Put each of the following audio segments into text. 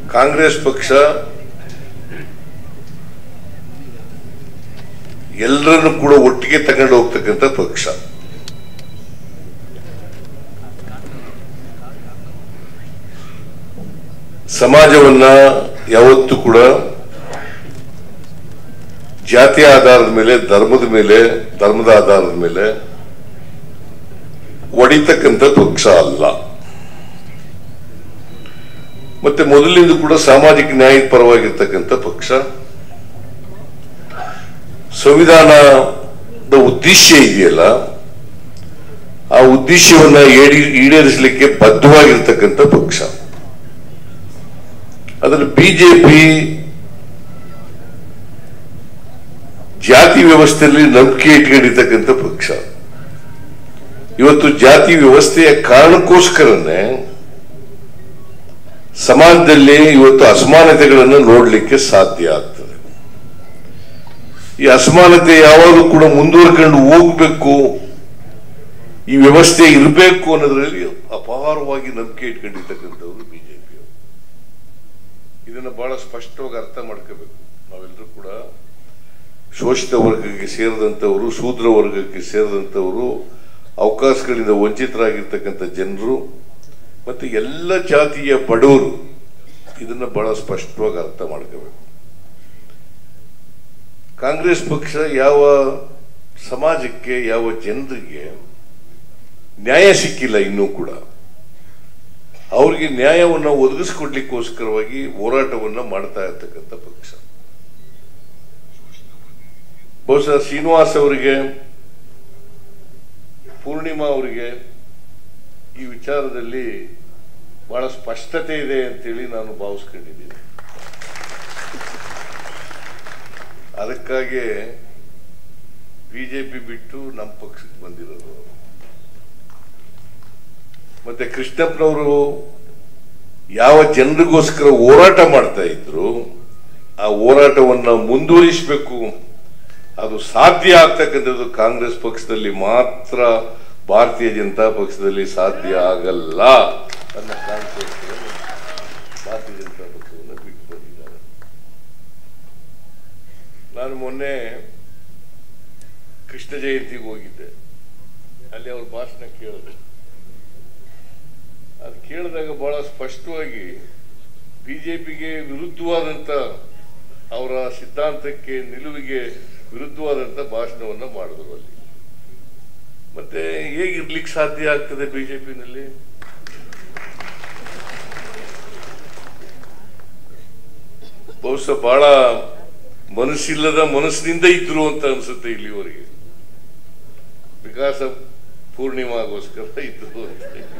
ಕಾಂಗ್ರೆಸ್ ಪಕ್ಷ ಎಲ್ಲರನ್ನು ಕೂಡ ಒಟ್ಟಿಗೆ ತಗೊಂಡು ಹೋಗ್ತಕ್ಕಂಥ ಪಕ್ಷ ಸಮಾಜವನ್ನ ಯಾವತ್ತೂ ಕೂಡ ಜಾತಿಯ ಆಧಾರದ ಮೇಲೆ ಧರ್ಮದ ಮೇಲೆ ಧರ್ಮದ ಆಧಾರದ ಮೇಲೆ ಒಡಿತಕ್ಕಂಥ ಪಕ್ಷ ಅಲ್ಲ ಮತ್ತೆ ಮೊದಲಿಂದ ಕೂಡ ಸಾಮಾಜಿಕ ನ್ಯಾಯದ ಪರವಾಗಿರ್ತಕ್ಕಂಥ ಪಕ್ಷ ಸಂವಿಧಾನದ ಉದ್ದೇಶ ಇದೆಯಲ್ಲ ಆ ಉದ್ದೇಶವನ್ನ ಈಡೇ- ಈಡೇರಿಸಲಿಕ್ಕೆ ಬದ್ಧವಾಗಿರ್ತಕ್ಕಂಥ ಪಕ್ಷ ಅದರಲ್ಲಿ ಬಿಜೆಪಿ ಜಾತಿ ವ್ಯವಸ್ಥೆಯಲ್ಲಿ ನಂಬಿಕೆ ಇಟ್ಕೊಂಡಿರ್ತಕ್ಕಂಥ ಪಕ್ಷ ಇವತ್ತು ಜಾತಿ ವ್ಯವಸ್ಥೆಯ ಕಾರಣಕ್ಕೋಸ್ಕರನೇ ಸಮಾಜದಲ್ಲಿ ಇವತ್ತು ಅಸಮಾನತೆಗಳನ್ನು ನೋಡಲಿಕ್ಕೆ ಸಾಧ್ಯ ಆಗ್ತದೆ ಈ ಅಸಮಾನತೆ ಯಾವಾಗಲೂ ಕೂಡ ಮುಂದುವರ್ಕೊಂಡು ಹೋಗ್ಬೇಕು ಈ ವ್ಯವಸ್ಥೆ ಇರಬೇಕು ಅನ್ನೋದ್ರಲ್ಲಿ ಅಪಾರವಾಗಿ ನಂಬಿಕೆ ಇಟ್ಕೊಂಡಿರ್ತಕ್ಕಂಥವ್ರು ಬಿಜೆಪಿ ಇದನ್ನ ಬಹಳ ಸ್ಪಷ್ಟವಾಗಿ ಅರ್ಥ ಮಾಡ್ಕೋಬೇಕು ನಾವೆಲ್ಲರೂ ಕೂಡ ಶೋಷಿತ ವರ್ಗಕ್ಕೆ ಸೇರಿದಂಥವರು ಶೂದ್ರ ವರ್ಗಕ್ಕೆ ಸೇರಿದಂಥವರು ಅವಕಾಶಗಳಿಂದ ವಂಚಿತರಾಗಿರ್ತಕ್ಕಂಥ ಜನರು ಮತ್ತೆ ಎಲ್ಲ ಜಾತಿಯ ಬಡವರು ಇದನ್ನ ಬಹಳ ಸ್ಪಷ್ಟವಾಗಿ ಅರ್ಥ ಮಾಡ್ಕೋಬೇಕು ಕಾಂಗ್ರೆಸ್ ಪಕ್ಷ ಯಾವ ಸಮಾಜಕ್ಕೆ ಯಾವ ಜನರಿಗೆ ನ್ಯಾಯ ಸಿಕ್ಕಿಲ್ಲ ಇನ್ನೂ ಕೂಡ ಅವ್ರಿಗೆ ನ್ಯಾಯವನ್ನು ಒದಗಿಸ್ಕೊಡ್ಲಿಕ್ಕೋಸ್ಕರವಾಗಿ ಹೋರಾಟವನ್ನ ಮಾಡ್ತಾ ಇರ್ತಕ್ಕಂಥ ಪಕ್ಷ ಬಹುಶಃ ಶ್ರೀನಿವಾಸ್ ಅವರಿಗೆ ಪೂರ್ಣಿಮಾ ಅವರಿಗೆ ಈ ವಿಚಾರದಲ್ಲಿ ಬಹಳ ಸ್ಪಷ್ಟತೆ ಇದೆ ಅಂತೇಳಿ ನಾನು ಭಾವಿಸ್ಕೊಂಡಿದ್ದೀನಿ ಅದಕ್ಕಾಗಿ ಬಿಜೆಪಿ ಬಿಟ್ಟು ನಮ್ಮ ಪಕ್ಷಕ್ಕೆ ಬಂದಿರೋದು ಅವರು. ಮತ್ತೆ ಕೃಷ್ಣಪ್ಪನವರು ಯಾವ ಜನರಿಗೋಸ್ಕರ ಹೋರಾಟ ಮಾಡ್ತಾ ಇದ್ರು ಆ ಹೋರಾಟವನ್ನ ಮುಂದುವರಿಸಬೇಕು ಅದು ಸಾಧ್ಯ ಆಗ್ತಕ್ಕಂಥದ್ದು ಕಾಂಗ್ರೆಸ್ ಪಕ್ಷದಲ್ಲಿ ಮಾತ್ರ ಭಾರತೀಯ ಜನತಾ ಪಕ್ಷದಲ್ಲಿ ಸಾಧ್ಯ ಆಗಲ್ಲ ಅನ್ನೋ ಕಾರಣಕ್ಕೋಸ್ಕರ ಭಾರತೀಯ ಜನತಾ ಪಕ್ಷವನ್ನು ಬಿಟ್ಟು ಬಂದಿದ್ದಾರೆ ನಾನು ಮೊನ್ನೆ ಕೃಷ್ಣ ಜಯಂತಿಗೆ ಹೋಗಿದ್ದೆ ಅಲ್ಲಿ ಅವ್ರ ಭಾಷಣ ಕೇಳಿದೆ ಅದು ಕೇಳಿದಾಗ ಬಹಳ ಸ್ಪಷ್ಟವಾಗಿ ಬಿಜೆಪಿಗೆ ವಿರುದ್ಧವಾದಂತ ಅವರ ಸಿದ್ಧಾಂತಕ್ಕೆ ನಿಲುವಿಗೆ ವಿರುದ್ಧವಾದಂತ ಭಾಷಣವನ್ನ ಮಾಡಿದ್ರು ಅಲ್ಲಿ ಮತ್ತೆ ಹೇಗಿರ್ಲಿಕ್ಕೆ ಸಾಧ್ಯ ಆಗ್ತದೆ ಬಿಜೆಪಿನಲ್ಲಿ ಬಹುಶಃ ಬಹಳ ಮನಸ್ಸಿಲ್ಲದ ಮನಸ್ಸಿನಿಂದ ಇದ್ರು ಅಂತ ಅನ್ಸುತ್ತೆ ಇಲ್ಲಿವರೆಗೆ ವಿಕಾಸ ಪೂರ್ಣಿಮಾಗೋಸ್ಕರ ಇದ್ರು ಅಂತ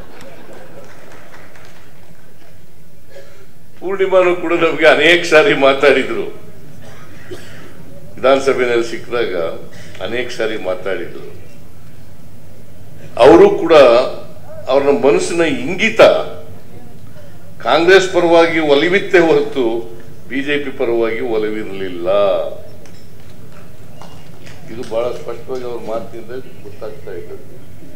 ಪೂರ್ಣಿಮಾನು ಕೂಡ ನಮಗೆ ಅನೇಕ ಸಾರಿ ಮಾತಾಡಿದ್ರು ವಿಧಾನಸಭೆಯಲ್ಲಿ ಸಿಕ್ಕಿದಾಗ ಅನೇಕ ಸಾರಿ ಮಾತಾಡಿದ್ರು ಅವರು ಕೂಡ ಅವರ ಮನಸ್ಸಿನ ಇಂಗಿತ ಕಾಂಗ್ರೆಸ್ ಪರವಾಗಿ ಒಲಿವಿತ್ತೆ ಹೊರತು ಬಿಜೆಪಿ ಪರವಾಗಿ ಒಲವಿರಲಿಲ್ಲ ಇದು ಬಹಳ ಸ್ಪಷ್ಟವಾಗಿ ಅವ್ರ ಮಾತಿನಿಂದ ಗೊತ್ತಾಗ್ತಾ ಇದ್ದದ್ದು